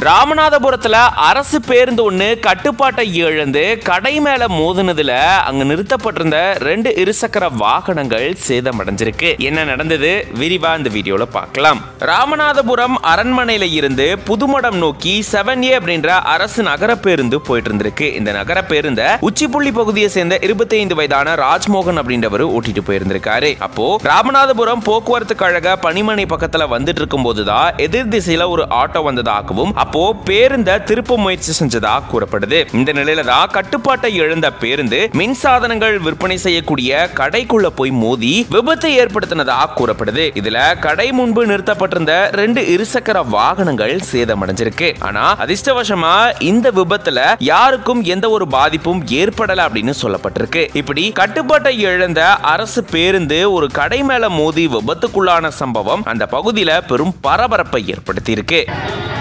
ராமநாதபுரத்துல அரசு பேருந்து ஒண்ணு கட்டுப்பாட்டை இழந்து கடை மேல மோதுனதுல அங்க நிறுத்தப்பட்டிருந்த ரெண்டு இருசக்கர வாகனங்கள் சேதமடைஞ்சிருக்கு என்ன நடந்தது விரிவா இந்த வீடியோல பார்க்கலாம் ராமநாதபுரம் அரண்மனையில இருந்து புதுமடம் நோக்கி செவன் ஏ அப்படின்ற அரசு நகர பேருந்து போயிட்டு இருந்திருக்கு இந்த நகர பேருந்த உச்சிப்புள்ளி பகுதியை சேர்ந்த இருபத்தி ஐந்து வயதான ராஜ்மோகன் அப்படின்றவர் ஓட்டிட்டு போயிருந்திருக்காரு அப்போ ராமநாதபுரம் போக்குவரத்து கழக பணிமனை பக்கத்துல வந்துட்டு இருக்கும் போதுதான் எதிர் திசையில ஒரு ஆட்டோ வந்ததாகவும் அப்போ பேருந்த திருப்ப முயற்சி செஞ்சதா கூறப்படுது இந்த நிலையில தான் கட்டுப்பாட்டை இழந்த பேருந்து மின் சாதனங்கள் விற்பனை செய்யக்கூடிய கடைக்குள்ள போய் மோதி விபத்தை ஏற்படுத்தினதா கூறப்படுது இதுல கடை முன்பு நிறுத்தப்பட்டிருந்த ரெண்டு இருசக்கர வாகனங்கள் சேதமடைஞ்சிருக்கு ஆனா அதிர்ஷ்டவசமா இந்த விபத்துல யாருக்கும் எந்த ஒரு பாதிப்பும் ஏற்படல அப்படின்னு சொல்லப்பட்டிருக்கு இப்படி கட்டுப்பாட்டை இழந்த அரசு பேருந்து ஒரு கடை மேல மோதி விபத்துக்குள்ளான சம்பவம் அந்த பகுதியில பெரும் பரபரப்பை ஏற்படுத்தி இருக்கு